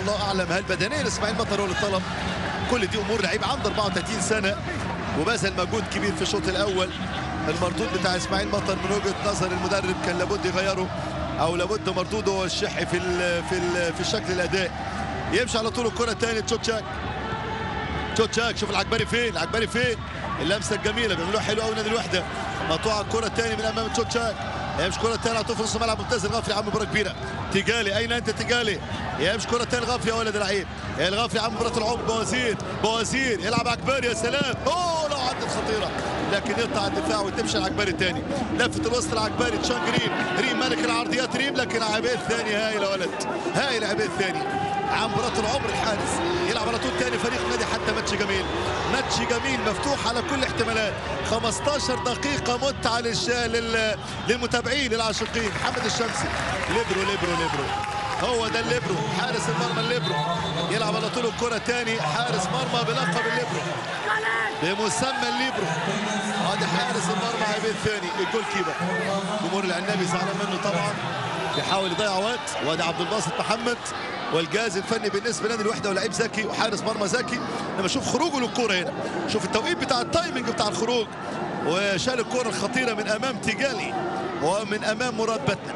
الله اعلم هل بدنيا اسماعيل مطر هو اللي طلب كل دي امور لعيب عنده 34 سنه وبذل مجهود كبير في الشوط الاول المردود بتاع اسماعيل مطر من وجهه نظر المدرب كان لابد يغيره او لابد مردوده هو الشحي في ال في ال في الشكل الاداء يمشي على طول الكره تاني تشوتشاك تشوتشاك شوف العجبري فين العجبري فين اللمسه الجميله بيعملوها حلو قوي نادي الوحده مقطوعه الكره الثاني من امام تشوتشاك يمشي كره ثانيه على طول في نص الملعب ممتاز الغافري عم مباراه كبيره تيجالي اين انت تيجالي يمشي كره ثانيه الغافري يا ولد العيب الغافري عم مباراه العمق بوزير بوزير يلعب عجبري يا سلام اوه لو عدت خطيره لكن يقطع الدفاع وتمشي العجبري تاني لفه الوسط العجبري تشانج ريم ريم ملك العرضيات ريم لكن عبيد ثاني هايل يا ولد هايل عبيد ثاني عن مباراة العمر الحارس يلعب على طول تاني فريق نادي حتى ماتش جميل ماتش جميل مفتوح على كل احتمالات 15 دقيقة متعة للش... لل... للمتابعين للعاشقين محمد الشمسي ليبرو ليبرو ليبرو هو ده الليبرو حارس المرمى الليبرو يلعب على طول الكرة تاني حارس مرمى بلقب الليبرو بمسمى الليبرو هذا حارس المرمى عبيد ثاني الجول كيبر جمهور العنابي زعلان منه طبعا بيحاول يضيع وقت وادي عبد الباسط محمد والجهاز الفني بالنسبه لنادي الوحده ولاعيب ذكي وحارس مرمى ذكي لما شوف خروجه للكوره هنا شوف التوقيت بتاع التايمنج بتاع الخروج وشال الكوره الخطيره من امام تيجالي ومن امام مراد بتنا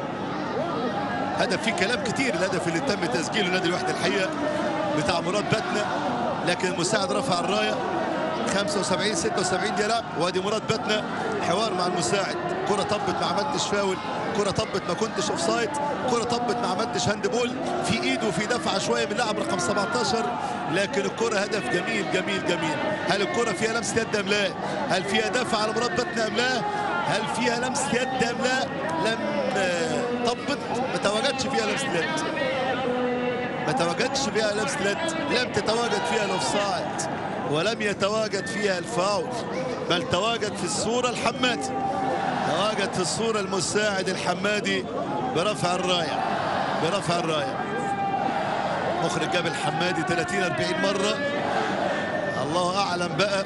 هدف فيه كلام كتير الهدف اللي تم تسجيله نادي الوحده الحقيقه بتاع مراد بتنا لكن المساعد رفع الرايه 75 76 دقيقه وادي مراد بتنا حوار مع المساعد كره طبت ما عملتش فاول كره طبت ما كنتش اوف سايد كره طبت ما عملتش هاند بول في ايده في دفعه شويه من لاعب رقم 17 لكن الكره هدف جميل جميل جميل هل الكره فيها لمسه يد ام لا هل فيها دفع على مراد بتنا ام لا هل فيها لمسه يد ام لا لم طبت ما تواجدش فيها لمسه يد ما تواجدش فيها لمسه يد لم تتواجد فيها الاوفسايد ولم يتواجد فيها الفاول بل تواجد في الصوره الحماتي تواجد في الصورة المساعد الحمادي برفع الراية برفع الراية مخرج جاب الحمادي 30 40 مرة الله أعلم بقى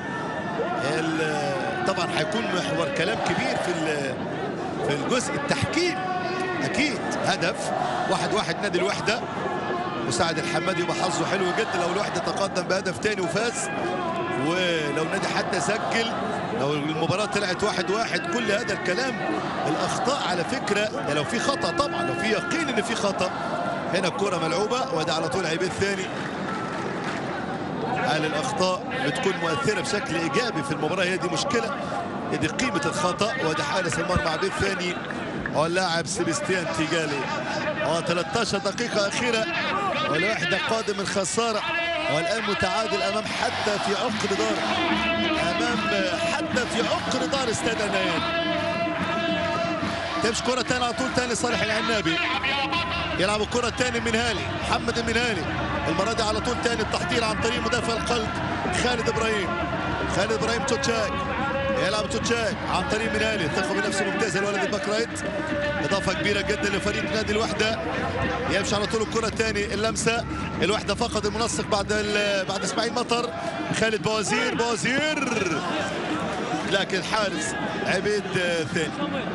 طبعا هيكون محور كلام كبير في في الجزء التحكيم أكيد هدف واحد واحد نادي الوحدة مساعد الحمادي يبقى حظه حلو جدا لو الوحدة تقدم بهدف تاني وفاز ولو نادي حتى سجل لو المباراة طلعت واحد واحد كل هذا الكلام الأخطاء على فكرة ده لو في خطأ طبعا لو في يقين إن في خطأ هنا الكرة ملعوبة وده على طول عيب الثاني هل الأخطاء بتكون مؤثرة بشكل إيجابي في المباراة هي دي مشكلة هي دي قيمة الخطأ وده حارس المرمى عيب الثاني هو اللاعب سيبستيان تيجالي هو 13 دقيقة أخيرة والوحدة قادم الخسارة والآن متعادل أمام حتى في عمق دار امام حتى في عمق دار استاد النيان تمشي كره ثانيه على طول ثاني صالح العنابي يلعب الكره الثاني من هالي محمد المنهالي المره دي على طول ثاني التحضير عن طريق مدافع القلب خالد ابراهيم خالد ابراهيم توتشاك يلعب توتشاك عن طريق منهالي ثقه بنفسه ممتازه الولد الباك رايت اضافه كبيره جدا لفريق نادي الوحده يمشي على طول الكره الثاني اللمسه الوحده فقد المنسق بعد بعد اسماعيل مطر خالد بوازير بوازير لكن الحارس عبيد ثاني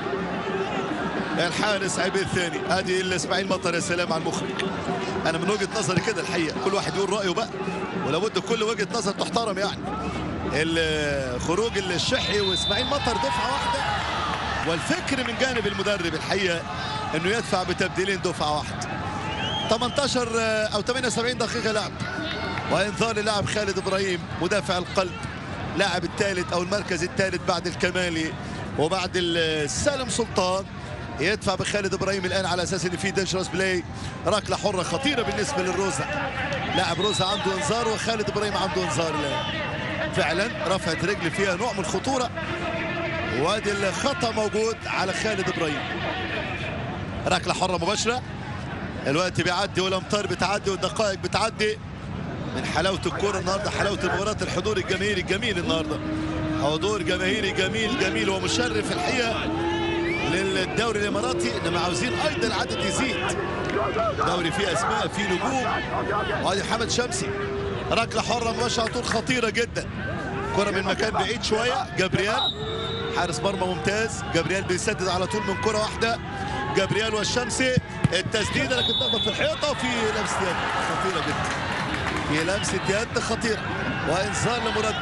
الحارس عبيد ثاني هذه اسماعيل مطر يا سلام على المخرج انا من وجهه نظري كده الحقيقه كل واحد يقول رايه بقى ولابد كل وجهه نظر تحترم يعني الخروج الشحي واسماعيل مطر دفعه واحده والفكر من جانب المدرب الحقيقه انه يدفع بتبديلين دفعه واحده 18 او 78 دقيقه لعب وانذار اللاعب خالد ابراهيم مدافع القلب لاعب الثالث او المركز الثالث بعد الكمالي وبعد السالم سلطان يدفع بخالد ابراهيم الان على اساس ان في دينجرس بلاي ركله حره خطيره بالنسبه للروزا لاعب روزا عنده انذار وخالد ابراهيم عنده انذار الان فعلا رفعت رجل فيها نوع من الخطوره وادي الخطا موجود على خالد ابراهيم ركله حره مباشره الوقت بيعدي والامتار بتعدي والدقائق بتعدي من حلاوه الكوره النهارده حلاوه المباراه الحضور الجماهيري الجميل النهارده حضور جماهيري جميل جميل ومشرف الحقيقه للدوري الاماراتي انما عاوزين ايضا العدد يزيد دوري فيه اسماء فيه نجوم وادي محمد شمسي ركله حره مباشره طول خطيره جدا كره من مكان بعيد شويه جابرييل حارس مرمى ممتاز جابرييل بيسدد على طول من كره واحده جابرييل والشمسي التسديده لكن تخبط في الحيطه وفي لمسه يد خطيره جدا في لمسه يد خطيره وانذار لمراد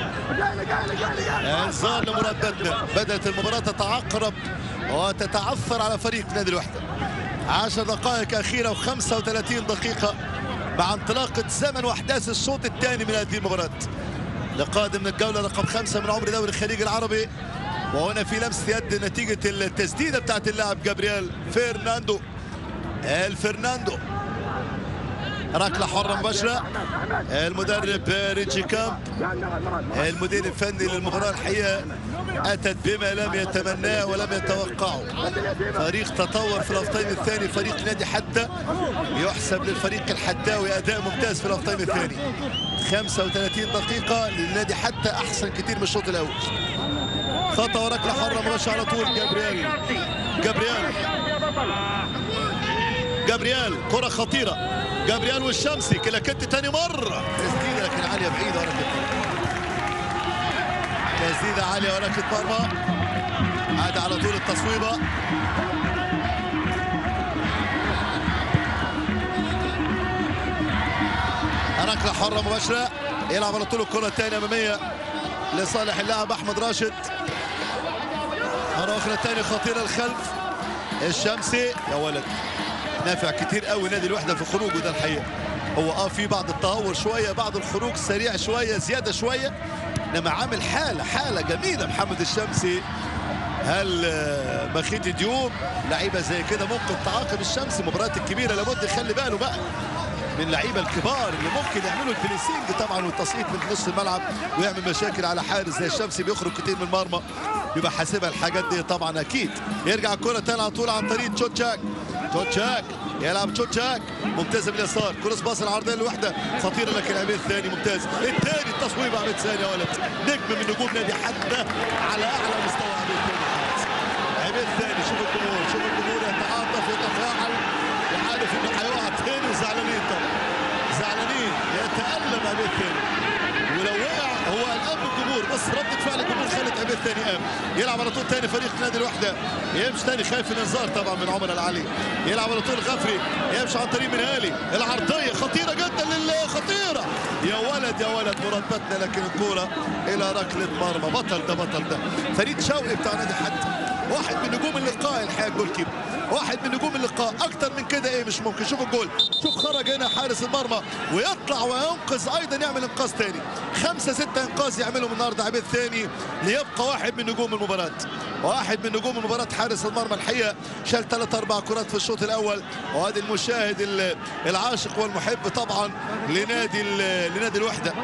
بدر انذار لمراد بدر بدات المباراه تتعقرب وتتعثر على فريق نادي الوحده 10 دقائق اخيره و35 دقيقه مع انطلاقه زمن واحداث الشوط الثاني من هذه المباراه لقادم من الجوله رقم خمسه من عمر دوري الخليج العربي وهنا في لمسه يد نتيجه التسديده بتاعت اللاعب جابرييل فيرناندو الفرناندو ركله حره مباشره المدرب ريتشي كامب المدير الفني للمباراه الحقيقه اتت بما لم يتمناه ولم يتوقعه فريق تطور في الافطين الثاني فريق نادي حتى يحسب للفريق الحداوي اداء ممتاز في الافطين الثاني 35 دقيقه للنادي حتى احسن كتير من الشوط الاول خطا وركله حره مباشره على طول جابرييل جابرييل جابرييل كره خطيره جابرييل والشمسي كلاكيت تاني مره تسديده لكن عاليه بعيده وركله تسديده عاليه وركله مرمى عاد على طول التصويبه ركله حره مباشره يلعب على طول الكره الثانيه اماميه لصالح اللاعب احمد راشد مره اخرى ثانيه خطيره الخلف الشمسي يا ولد نافع كتير قوي نادي الوحده في خروجه ده الحقيقه هو اه في بعض التهور شويه بعض الخروج سريع شويه زياده شويه انما عامل حاله حاله جميله محمد الشمسي هل مخيتي ديوب لعيبه زي كده ممكن تعاقب الشمس المباريات الكبيره لابد يخلي باله بقى من اللعيبه الكبار اللي ممكن يعملوا الفينيسينج طبعا والتسقيط من نص الملعب ويعمل مشاكل على حارس زي الشمسي بيخرج كتير من المرمى يبقى حاسبها الحاجات دي طبعا اكيد يرجع الكره تاني على طول عن طريق تشوتشاك تشوتشاك يلعب تشوتشاك ممتازه باليسار كروس باص العرضيه الوحده خطيره لكن عميد ثاني ممتاز الثاني التصويب عميد ثاني يا ولد نجم من نجوم نادي حتى على اعلى مستوى عميد ثاني عميد ثاني شوف الجمهور شوف الجمهور يتعاطف يتفاعل وعارف انه هيقع تاني وزعلانين طبعا زعلانين يتالم عميد ثاني ولو وقع هو قلقان من الجمهور بس ردة فعل الجمهور خلت عميد ثاني قام يلعب على طول ثاني فريق نادي الوحده يمشي ثاني خايف الانذار طبعا من عمر العلي يلعب على طول غفري يمشي عن طريق منهالي العرضيه خطيره جدا لل خطيره يا ولد يا ولد مربتنا لكن الكوره الى ركله مرمى بطل ده بطل ده فريد شوقي بتاع نادي حتى واحد من نجوم اللقاء الحقيقه الجول كيبر واحد من نجوم اللقاء اكتر من كده ايه مش ممكن شوف الجول شوف خرج هنا حارس المرمى ويطلع وينقذ ايضا يعمل انقاذ ثاني خمسة ستة انقاذ يعملهم النهارده عبيد ثاني ليبقى واحد من نجوم المباراة واحد من نجوم المباراة حارس المرمى الحقيقة شال ثلاث أربع كرات في الشوط الأول وهذا المشاهد العاشق والمحب طبعا لنادي لنادي الوحدة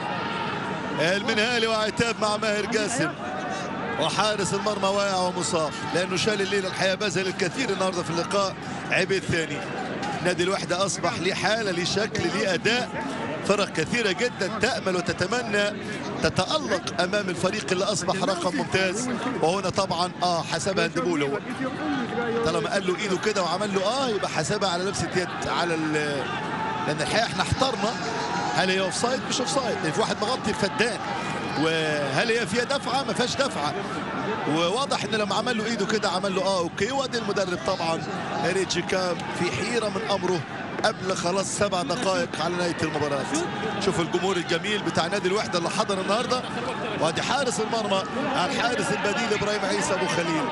المنهالي وعتاب مع ماهر جاسم وحارس المرمى واقع ومصاب لانه شال الليله الحقيقه بذل الكثير النهارده في اللقاء عبيد ثاني نادي الوحده اصبح ليه حاله ليه شكل ليه اداء فرق كثيره جدا تامل وتتمنى تتالق امام الفريق اللي اصبح رقم ممتاز وهنا طبعا اه حسبها هندبول هو طالما قال له ايده كده وعمل له اه يبقى حسبها على لمسه يد على لان الحقيقه احنا احترنا هل هي اوف سايد مش اوف سايد في واحد مغطي الفدان وهل هي فيها دفعه ما فيهاش دفعه وواضح ان لما عمل له ايده كده عمل له اه اوكي وادي المدرب طبعا ريتشي كام في حيره من امره قبل خلاص سبع دقائق على نهايه المباراه شوف الجمهور الجميل بتاع نادي الوحده اللي حضر النهارده وادي حارس المرمى الحارس البديل ابراهيم عيسى ابو خليل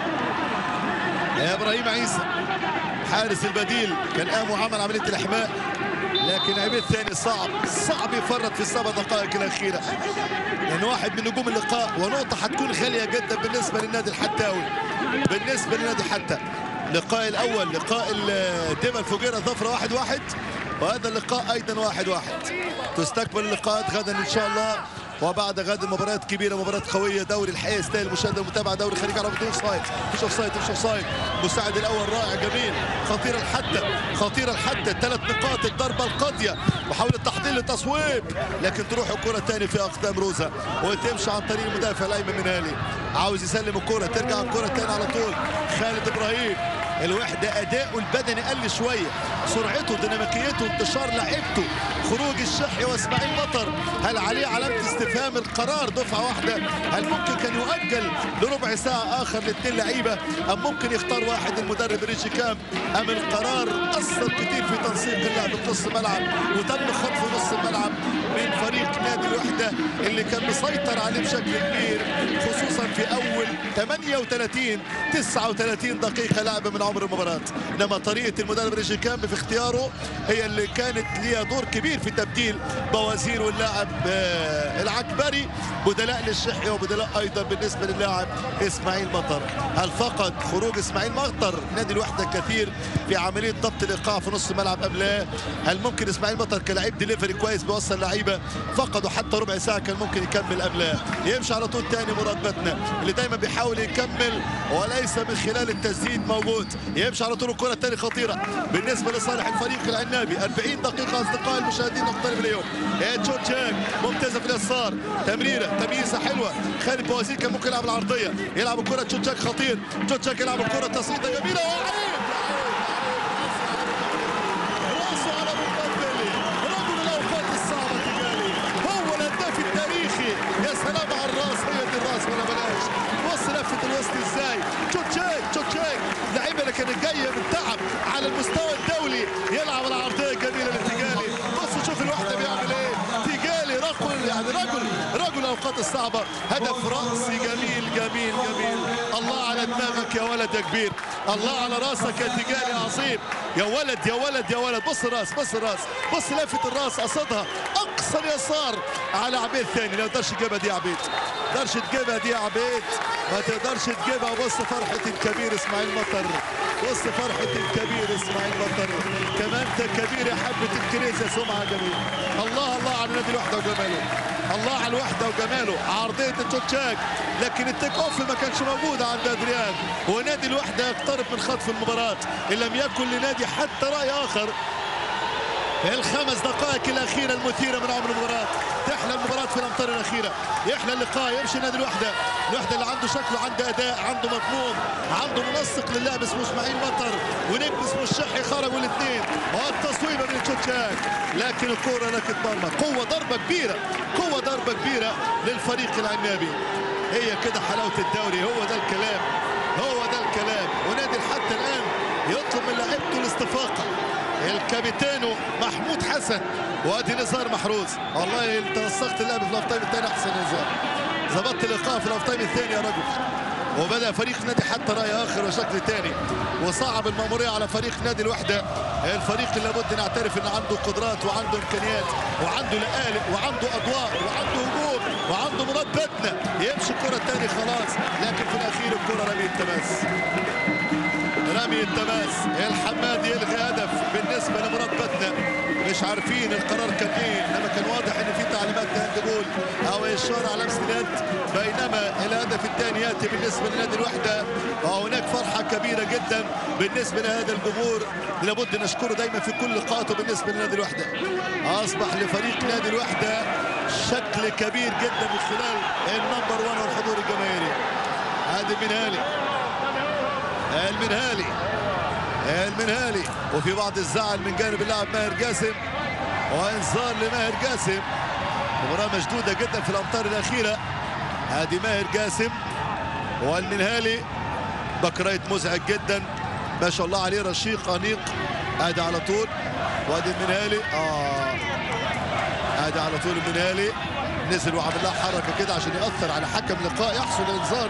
يا ابراهيم عيسى حارس البديل كان قام وعمل عمليه الاحماء لكن عبيد ثاني صعب صعب يفرط في السبع دقائق الاخيره لان واحد من نجوم اللقاء ونقطه هتكون غاليه جدا بالنسبه للنادي الحتاوي بالنسبه للنادي حتى اللقاء الاول لقاء ديما الفجيره ظفره واحد واحد وهذا اللقاء ايضا واحد واحد تستكمل اللقاءات غدا ان شاء الله وبعد غد مباريات كبيره مباراه قويه دوري الحقيقه يستاهل المشاهده والمتابعه دوري الخليج عربي بدون سايد مش اوف سايد مش اوف سايد المساعد الاول رائع جميل خطيره الحتى خطيره الحتى ثلاث نقاط الضربه القاضيه محاوله تحضير للتصويب لكن تروح الكره ثاني في اقدام روزا وتمشي عن طريق المدافع الايمن منالي عاوز يسلم الكره ترجع الكره ثاني على طول خالد ابراهيم الوحده اداؤه البدني قل شويه سرعته ديناميكيته انتشار لعبته خروج الشحي واسماعيل مطر هل عليه علامه استفهام القرار دفعه واحده هل ممكن كان يؤجل لربع ساعه اخر لاثنين لعيبه ام ممكن يختار واحد المدرب ريشي كام ام القرار اثر كتير في تنسيق اللعب في نص الملعب وتم خطف نص الملعب من فريق نادي الوحده اللي كان مسيطر عليه بشكل كبير خصوصا في اول 38 39 دقيقه لعب من عمر المباراه انما طريقه المدرب ريشي كام في اختياره هي اللي كانت ليها دور كبير في تبديل بوازير واللاعب آه، العكبري بدلاء للشحي وبدلاء ايضا بالنسبه للاعب اسماعيل مطر هل فقد خروج اسماعيل مطر نادي الوحده كثير في عمليه ضبط الايقاع في نص الملعب ام لا هل ممكن اسماعيل مطر كلاعب ديليفري كويس بيوصل لعيبه فقدوا حتى ربع ساعه كان ممكن يكمل ام لا يمشي على طول تاني مراد بتنا اللي دايما بيحاول يكمل وليس من خلال التسديد موجود يمشي على طول الكره الثانيه خطيره بالنسبه لصالح الفريق العنابي 40 دقيقه اصدقائي المشاهدين نقترب اليوم تشوتشاك ممتازه في اليسار تمريره تمييزه حلوه خالد بوازير كان ممكن يلعب العرضيه يلعب الكره تشوتشاك خطير تشوتشاك يلعب الكره تصويته جميله وعليم راسه على مقبلي رجل الاوقات الصعبه تجاري هو الهداف التاريخي يا سلام على الراس هي دي الراس ولا بلاش بص لفه الوسط ازاي تشوتشاك تشوتشاك لعيبه اللي كانت جايه من تعب على المستوى الدولي يلعب العرضيه الجميله لتجالي بص شوف الوحده بيعمل ايه تجالي رجل يعني رجل رجل الاوقات الصعبه هدف راسي جميل جميل جميل الله على دماغك يا ولد يا كبير الله على راسك يا تجالي عظيم يا ولد يا ولد يا ولد بص الراس بص الراس بص لفه الراس قصدها اقصى اليسار على عبيد ثاني لا تقدرش تجيبها دي يا عبيد ما تقدرش تجيبها دي يا عبيد ما تقدرش تجيبها بص فرحه الكبير اسماعيل مطر بص فرحه الكبير اسماعيل مطر كمان انت كبير يا حبه الكريزه سمعه جميل الله الله على نادي الوحده وجماله الله على الوحده وجماله عرضيه التوتشاك لكن التيك اوف ما كانش موجود عند ادريان ونادي الوحده يقترب من خطف المباراه ان لم يكن لنادي حتى راي اخر الخمس دقائق الأخيرة المثيرة من عمر المباراة تحلى المباراة في الأمتار الأخيرة يحلى اللقاء يمشي نادي الوحدة الوحدة اللي عنده شكله عنده أداء عنده مضمون عنده منسق للعب اسمه إسماعيل مطر ونجم اسمه الشحي خرجوا الاثنين والتصويبة من تشوتشاك لكن الكرة لكن مرمى قوة ضربة كبيرة قوة ضربة كبيرة للفريق العنابي هي كده حلاوة الدوري هو ده الكلام هو ده الكلام ونادي حتى الآن يطلب من لعيبته الاستفاقة الكابيتانو محمود حسن وادي نزار محروز والله انت وثقت اللعب في الاوف الثاني احسن نزار ظبطت الايقاع في الاوف الثاني يا رجل وبدا فريق نادي حتى راي اخر وشكل ثاني وصعب الماموريه على فريق نادي الوحده الفريق اللي لابد نعترف ان عنده قدرات وعنده امكانيات وعنده لقالب وعنده ادوار وعنده هجوم وعنده مراد بدنه يمشي الكره الثاني خلاص لكن في الاخير الكره رمي التماس رمي التماس الحماد يلغي هدف بالنسبه لمراد بدنه مش عارفين القرار كان ايه انما كان واضح ان في تعليمات هاند او اشاره على امسداد بينما الهدف الثاني ياتي بالنسبه لنادي الوحده وهناك فرحه كبيره جدا بالنسبه لهذا الجمهور لابد نشكره دايما في كل لقاءاته بالنسبه لنادي الوحده اصبح لفريق نادي الوحده شكل كبير جدا من خلال النمبر 1 والحضور الجماهيري هذا المنهالي المنهالي المنهالي وفي بعض الزعل من جانب اللاعب ماهر جاسم وانذار لماهر جاسم مباراة مشدودة جدا في الأمتار الأخيرة هادي ماهر جاسم والمنهالي بكريت مزعج جدا ما شاء الله عليه رشيق أنيق ادي على طول وادي المنهالي اه ادي على طول المنهالي نزل وعمل لها حركه كده عشان ياثر على حكم اللقاء يحصل انذار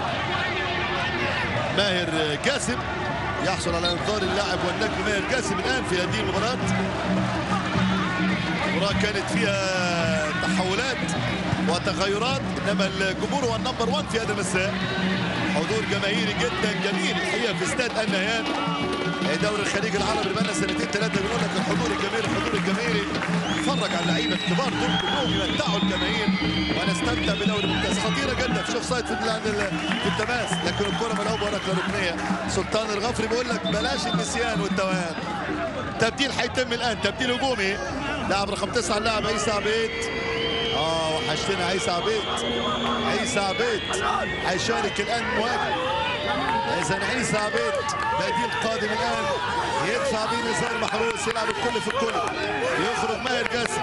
ماهر جاسم يحصل على انذار اللاعب والنجم ماهر جاسم الان في هذه المباراه المباراه كانت فيها تحولات وتغيرات انما الجمهور هو النمبر 1 في هذا المساء حضور جماهيري جدا جميل الحقيقه في استاد النهيان دوري الخليج العربي اللي بقالنا سنتين ثلاثه بنقول لك الحضور الجماهيري الحضور الجماهيري نتفرج على اللعيبه الكبار دول كلهم يمتعوا الجماهير ونستمتع بدوري ممتاز خطيره جدا في شوف سايد في ال- في التماس لكن الكره ملعوبه ركله ركنيه سلطان الغفري بيقول لك بلاش النسيان والتوهان تبديل هيتم الان تبديل هجومي لاعب رقم تسعه اللاعب عيسى عبيد اه وحشتنا عيسى عبيد عيسى عبيد هيشارك الان مهاجم اذا عيسى عبيد بديل قادم الان يدفع بيه نزار محروس يلعب الكل في الكل يخرج ماهر جاسم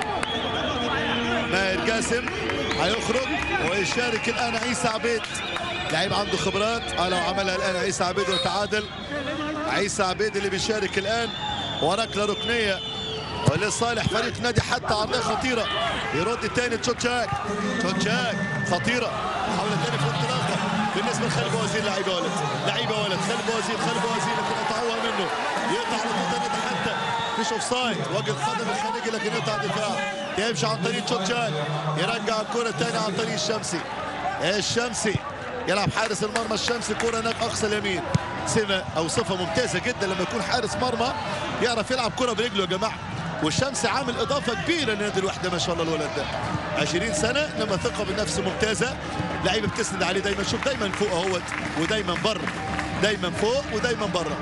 ماهر جاسم هيخرج ويشارك الان عيسى عبيد لعيب عنده خبرات اه لو عملها الان عيسى عبيد وتعادل عيسى عبيد اللي بيشارك الان وركله ركنيه ولصالح فريق نادي حتى عرضيه خطيره يرد تاني تشوتشاك تشوتشاك خطيره محاوله تاني في الانطلاقه بالنسبه لخالد وزير لعيبه ولد لعيبه ولد خالد وزير خالد وزير لكن قطعوها منه يقطع على طول نادي حتى مش اوف سايد وجه القدم الخارجي لكن يقطع دفاع يمشي عن طريق تشوتشاك يرجع الكره تاني عن طريق الشمسي الشمسي يلعب حارس المرمى الشمسي كرة هناك اقصى اليمين سمة او صفة ممتازة جدا لما يكون حارس مرمى يعرف يلعب كرة برجله يا جماعة والشمسي عامل اضافة كبيرة لنادي الوحدة ما شاء الله الولد ده 20 سنة لما ثقة بالنفس ممتازة لعيبة بتسند عليه دايما شوف دايما فوق اهوت ودايما بره دايما فوق ودايما بره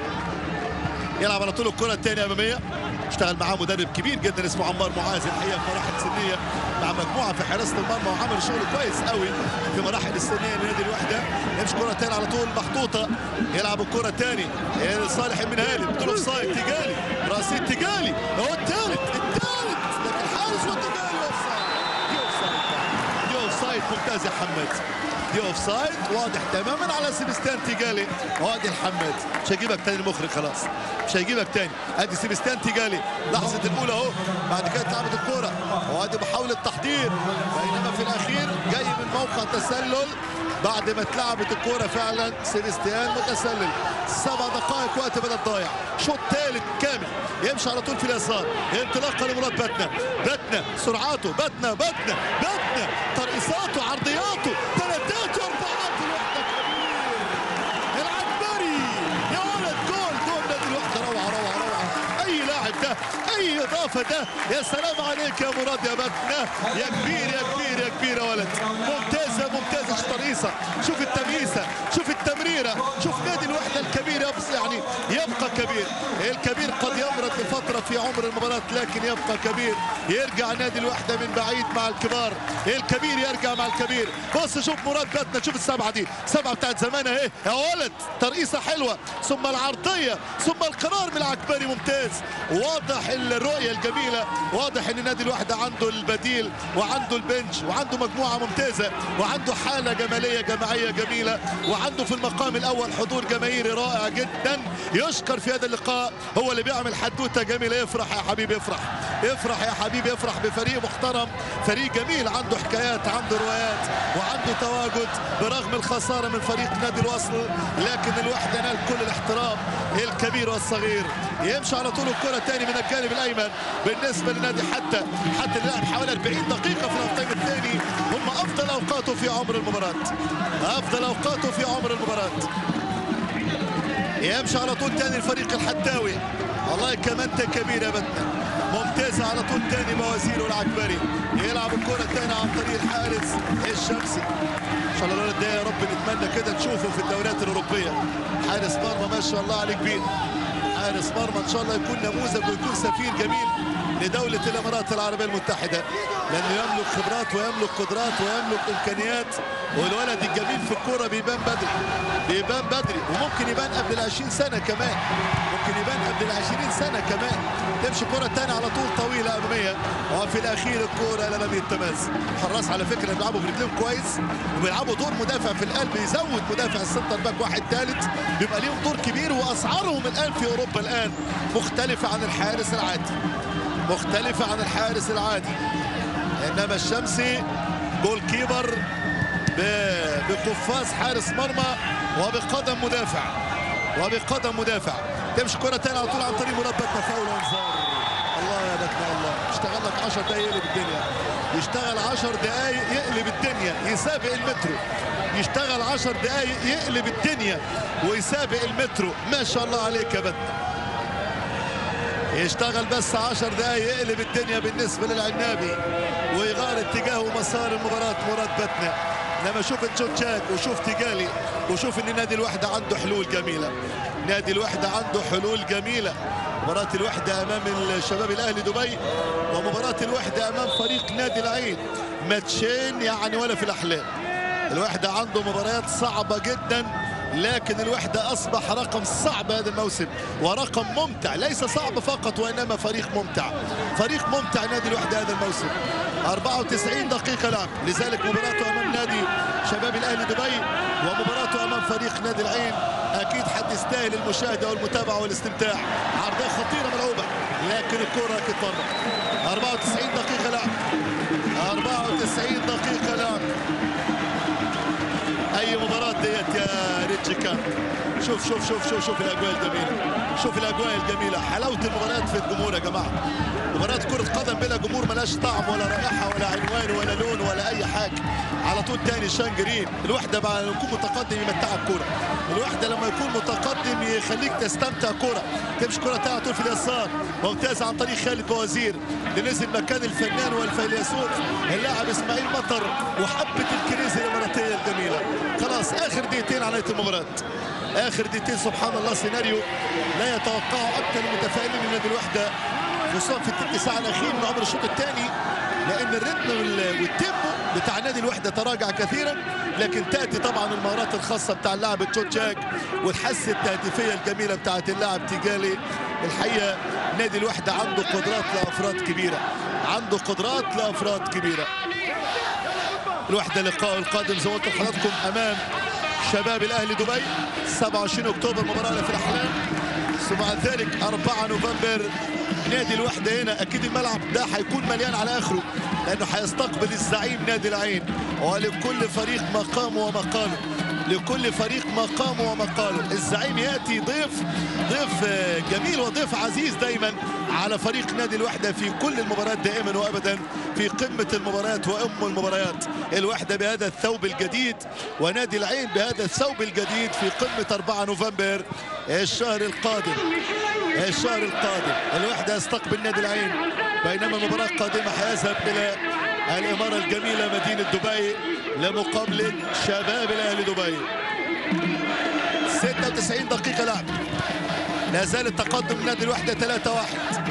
يلعب على طول الكرة الثانية أمامية اشتغل معاه مدرب كبير جدا اسمه عمار معاذ الحقيقة في مراحل سنية مع مجموعة في حراسة المرمى وعمل شغل كويس قوي في مراحل السنية لنادي الوحدة يمشي كرة تاني على طول محطوطة يلعب الكرة الثاني صالح المنهالي بطول اوف سايد تجالي رصيد تجالي هو الثالث الثالث لكن الحارس وتجالي اوف سايد دي اوف سايد دي اوف سايد ممتاز يا حماد دي اوف سايد واضح تماما على سيبستان تيجالي وادي الحماد مش هيجيبك تاني المخرج خلاص مش هيجيبك تاني ادي سيبستان تيجالي لحظه الاولى اهو بعد كده اتلعبت الكوره وادي محاوله تحضير بينما في الاخير جاي من موقع تسلل بعد ما اتلعبت الكوره فعلا سيبستيان متسلل سبع دقائق وقت بدل ضايع شوط ثالث كامل يمشي على طول في اليسار انطلاقه لمراد باتنا باتنا سرعاته باتنا باتنا باتنا ترقيصاته عرضياته ثلاثات واربعات الوحده كبير العكبري يا ولد جول جول نادي الوحده روعه روعه روعه اي لاعب ده اي اضافه ده يا سلام عليك يا مراد يا باتنا يا كبير يا كبير يا كبير يا ولد ممتازه ممتازه الترقيصه شوف التمييسه شوف التمريره شوف نادي الوحده الكبير يبص يعني يبقى كبير الكبير قد يمرض بفتره في عمر المباراه لكن يبقى كبير يرجع نادي الوحده من بعيد مع الكبار الكبير يرجع مع الكبير بص شوف مراد باتنا شوف السبعه دي سبعه بتاعت زمان اهي يا ولد ترقيصه حلوه ثم العرضيه ثم القرار من العكبري ممتاز واضح الرؤيه الجميله واضح ان نادي الوحده عنده البديل وعنده البنش وعنده مجموعه ممتازه وعنده حاله جماليه جماعيه جميله وعنده في المقام الاول حضور جماهيري رائع جدا يشكر في هذا اللقاء هو اللي بيعمل حدوته جميله يفرح يا حبيبي افرح افرح يا حبيبي افرح بفريق محترم فريق جميل عنده حكايات عنده روايات وعنده تواجد برغم الخساره من فريق نادي الوصل لكن الوحده نال كل الاحترام الكبير والصغير يمشي على طول الكره تاني من الجانب الايمن بالنسبه لنادي حتى حتى اللي لعب حوالي 40 دقيقه في الهاف الثاني هم افضل اوقاته في عمر المباراه افضل اوقاته في عمر المباراه يمشي على طول تاني الفريق الحتاوي والله كمان كبير يا بتنا ممتازة على طول تاني بوازير العكبري يلعب الكرة الثانية عن طريق الحارس الشمسي ان شاء الله الولد ده يا رب نتمنى كده نشوفه في الدوريات الأوروبية حارس مرمى ما شاء الله عليه كبير حارس مرمى ان شاء الله يكون نموذج ويكون سفير جميل لدولة الامارات العربية المتحدة لانه يملك خبرات ويملك قدرات ويملك امكانيات والولد الجميل في الكورة بيبان بدري بيبان بدري وممكن يبان قبل ال 20 سنة كمان ممكن يبان قبل ال 20 سنة كمان تمشي كرة تانية على طول طويلة أمامية وفي الأخير الكورة لم يتماس حراس على فكرة بيلعبوا برجليهم كويس وبيلعبوا دور مدافع في القلب يزود مدافع السنتر باك واحد ثالث بيبقى ليهم دور كبير وأسعارهم الآن في أوروبا الآن مختلفة عن الحارس العادي مختلفة عن الحارس العادي إنما الشمسي جول كيبر بقفاز حارس مرمى وبقدم مدافع وبقدم مدافع تمشي كرة تاني على طول عن طريق مربط فاول وانذار الله يا بكنا الله اشتغل لك 10 دقايق يقلب الدنيا يشتغل 10 دقايق يقلب الدنيا يسابق المترو يشتغل 10 دقايق يقلب الدنيا ويسابق المترو ما شاء الله عليك يا بكنا يشتغل بس 10 دقايق يقلب الدنيا بالنسبة للعنابي ويغير اتجاه ومسار المباراة مراد بتنا لما شوف تشوتشاك وشوف تيجالي وشوف ان نادي الوحدة عنده حلول جميلة نادي الوحدة عنده حلول جميلة مباراة الوحدة أمام الشباب الأهلي دبي ومباراة الوحدة أمام فريق نادي العين ماتشين يعني ولا في الأحلام الوحدة عنده مباريات صعبة جدا لكن الوحدة أصبح رقم صعب هذا الموسم ورقم ممتع ليس صعب فقط وإنما فريق ممتع فريق ممتع نادي الوحدة هذا الموسم 94 دقيقة لعب لذلك مباراته أمام نادي شباب الأهلي دبي ومباراته أمام فريق نادي العين أكيد حد يستاهل المشاهدة والمتابعة والاستمتاع عرضية خطيرة ملعوبة لكن الكرة أكيد بره 94 دقيقة لعب 94 دقيقة لعب اي مباراه ديت يا ريتشي كان شوف شوف شوف شوف شوف الاجواء الجميله شوف الاجواء الجميله حلاوه المباريات في الجمهور يا جماعه مباراه كره قدم بلا جمهور ملاش طعم ولا رائحه ولا عنوان ولا لون ولا اي حاجه على طول تاني شان جرين الوحده بعد ما يكون متقدم يمتعك كوره الوحده لما يكون متقدم يخليك تستمتع كوره تمشي كوره على طول في اليسار ممتاز عن طريق خالد بوزير اللي نزل مكان الفنان والفيلسوف اللاعب اسماعيل مطر وحبه الكنيزه الاماراتيه الجميله خلاص اخر دقيقتين على نهايه المباراه اخر دقيقتين سبحان الله سيناريو لا يتوقعه اكثر المتفائلين من نادي الوحده خصوصا في التلت ساعه الاخير من عمر الشوط الثاني لان الريتم والتيمبو بتاع نادي الوحده تراجع كثيرا لكن تاتي طبعا المهارات الخاصه بتاع اللاعب تشوتشاك والحس التهديفيه الجميله بتاعت اللاعب تيجالي الحقيقه نادي الوحده عنده قدرات لافراد كبيره عنده قدرات لافراد كبيره الوحده لقاء القادم زي ما قلت لحضراتكم امام شباب الاهلي دبي 27 اكتوبر مباراه في الاحلام ثم بعد ذلك 4 نوفمبر نادي الوحده هنا اكيد الملعب ده هيكون مليان على اخره لانه هيستقبل الزعيم نادي العين ولكل فريق مقامه ومقاله لكل فريق مقامه ومقاله الزعيم ياتي ضيف ضيف جميل وضيف عزيز دايما على فريق نادي الوحده في كل المباريات دائما وابدا في قمه المباريات وام المباريات الوحده بهذا الثوب الجديد ونادي العين بهذا الثوب الجديد في قمه 4 نوفمبر الشهر القادم الشهر القادم الوحده يستقبل نادي العين بينما المباراه القادمه هيذهب الى الاماره الجميله مدينه دبي لمقابله شباب الاهلي دبي 96 دقيقه لعب لا زال التقدم نادي الوحده 3 1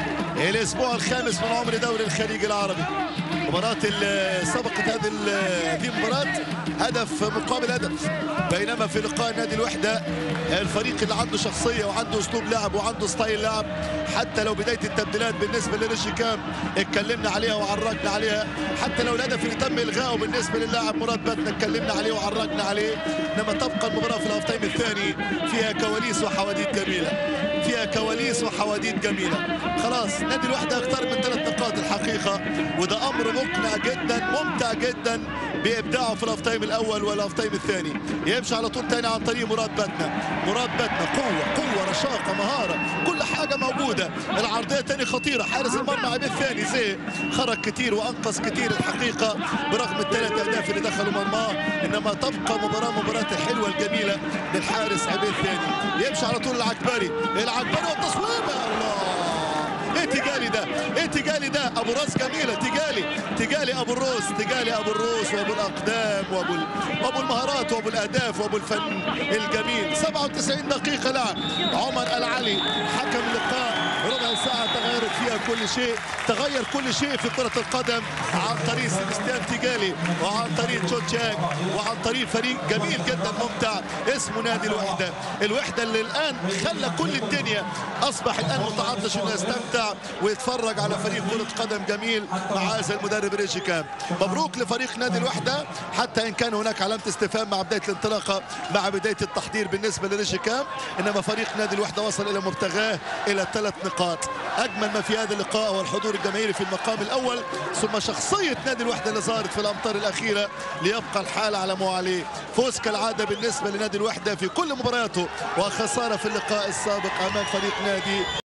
الاسبوع الخامس من عمر دوري الخليج العربي مباراة سبقت هذه هذه المباراة هدف مقابل هدف بينما في لقاء نادي الوحدة الفريق اللي عنده شخصية وعنده اسلوب لعب وعنده ستايل لعب حتى لو بداية التبديلات بالنسبة لريشي كام اتكلمنا عليها وعرجنا عليها حتى لو الهدف اللي تم الغائه بالنسبة للاعب مراد باتنا اتكلمنا عليه وعرجنا عليه انما تبقى المباراة في الهاف تايم الثاني فيها كواليس وحواديت جميلة فيها كواليس وحواديت جميلة خلاص نادي الوحدة اقترب من ثلاث نقاط الحقيقة وده امر مقنع جدا ممتع جدا بابداعه في الهاف تايم الاول والهاف تايم الثاني يمشي على طول ثاني عن طريق مراد باتنا مراد باتنا قوه قوه رشاقه مهاره كل حاجه موجوده العرضيه ثاني خطيره حارس المرمى عبيد الثاني زي خرج كتير وانقذ كتير الحقيقه برغم الثلاث اهداف اللي دخلوا مرماه انما تبقى مباراه مباراه الحلوه الجميله للحارس عبيد الثاني يمشي على طول العكبري العكبري والتصويب يا الله ايه تجالي ده ايه تجالي ده ابو راس جميله تجالي تجالي ابو الروس تجالي ابو الروس وابو الاقدام وابو وابو المهارات وابو الاهداف وابو الفن الجميل 97 دقيقه لعب عمر العلي حكم اللقاء ربع ساعه تغيرت فيها كل شيء تغير كل شيء في كره القدم عن طريق سيبستيان تيجالي وعن طريق تشوتشاك وعن طريق فريق جميل جدا ممتع اسمه نادي الوحده الوحده اللي الان خلى كل الدنيا اصبح الان متعطش انه يستمتع ويتفرج على فريق كرة قدم جميل مع هذا المدرب ريشي كام مبروك لفريق نادي الوحدة حتى إن كان هناك علامة استفهام مع بداية الانطلاقة مع بداية التحضير بالنسبة لريشي كام إنما فريق نادي الوحدة وصل إلى مبتغاه إلى ثلاث نقاط أجمل ما في هذا اللقاء هو الحضور الجماهيري في المقام الأول ثم شخصية نادي الوحدة اللي ظهرت في الأمطار الأخيرة ليبقى الحال على ما عليه فوز كالعادة بالنسبة لنادي الوحدة في كل مبارياته وخسارة في اللقاء السابق أمام فريق نادي